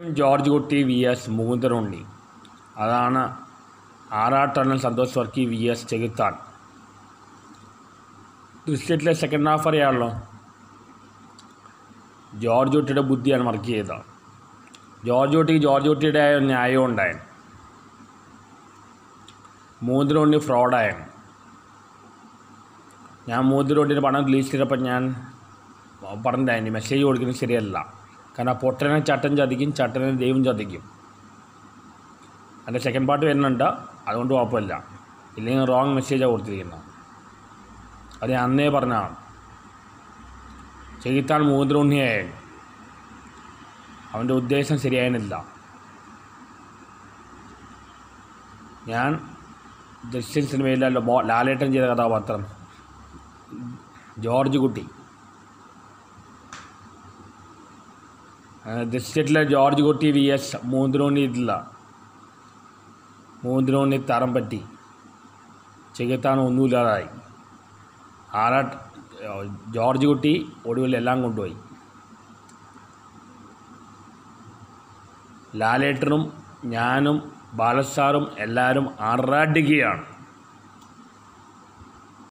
George Kutty V S മുകുന്ദനുണ്ണി അതാണ് ആറാട്ടണ്ണൻ സന്തോഷ് വർക്കി വി എസ് ചെകുത്താൻ ദൃശ്യത്തിലെ സെക്കൻഡ് ഹാഫ് അറിയാമല്ലോ ജോർജ് കുട്ടിയുടെ ബുദ്ധിയാണ് വർക്ക് ചെയ്തത് ജോർജ് കുട്ടിക്ക് ജോർജ് കുട്ടിയുടെ ന്യായം ഉണ്ടായി മൂന്നിനുണ്ണി ഫ്രോഡായാണ് ഞാൻ മൂന്നിനുണ്ണിൻ്റെ പണം റിലീസ് ചെയ്തപ്പോൾ ഞാൻ പറഞ്ഞിട്ടുണ്ടായിരുന്നു മെസ്സേജ് കൊടുക്കുന്നത് ശരിയല്ല കാരണം പൊട്ടനെ ചട്ടൻ ചതിക്കും ചട്ടനെ ദൈവം ചതിക്കും അതിൻ്റെ സെക്കൻഡ് പാർട്ട് വരുന്നുണ്ട് അതുകൊണ്ട് കുഴപ്പമില്ല ഇല്ലെങ്കിൽ റോങ് മെസ്സേജാണ് കൊടുത്തിരിക്കുന്നത് അത് ഞാൻ അന്നേ പറഞ്ഞതാണ് ചെയ്ത്താൻ മൂന്നിനുണ്ണിയായ അവൻ്റെ ഉദ്ദേശം ശരിയായിരുന്നില്ല ഞാൻ ദൃശ്യൻ സിനിമയിലല്ലോ ബോ ലാലേട്ടൻ ചെയ്ത കഥാപാത്രം ജോർജ് കുട്ടി ദൃശ്യത്തിലെ ജോർജ് കുട്ടി വി എസ് മൂന്നിനോണി ഇല്ല മൂന്നിനോണി തരം പറ്റി ചെകുത്താൻ ഒന്നുമില്ലാതായി ആറാ ജോർജ് കുട്ടി ഒടുവിൽ എല്ലാം കൊണ്ടുപോയി ലാലേട്ടനും ഞാനും ബാലസാറും എല്ലാവരും ആറാടുകയാണ്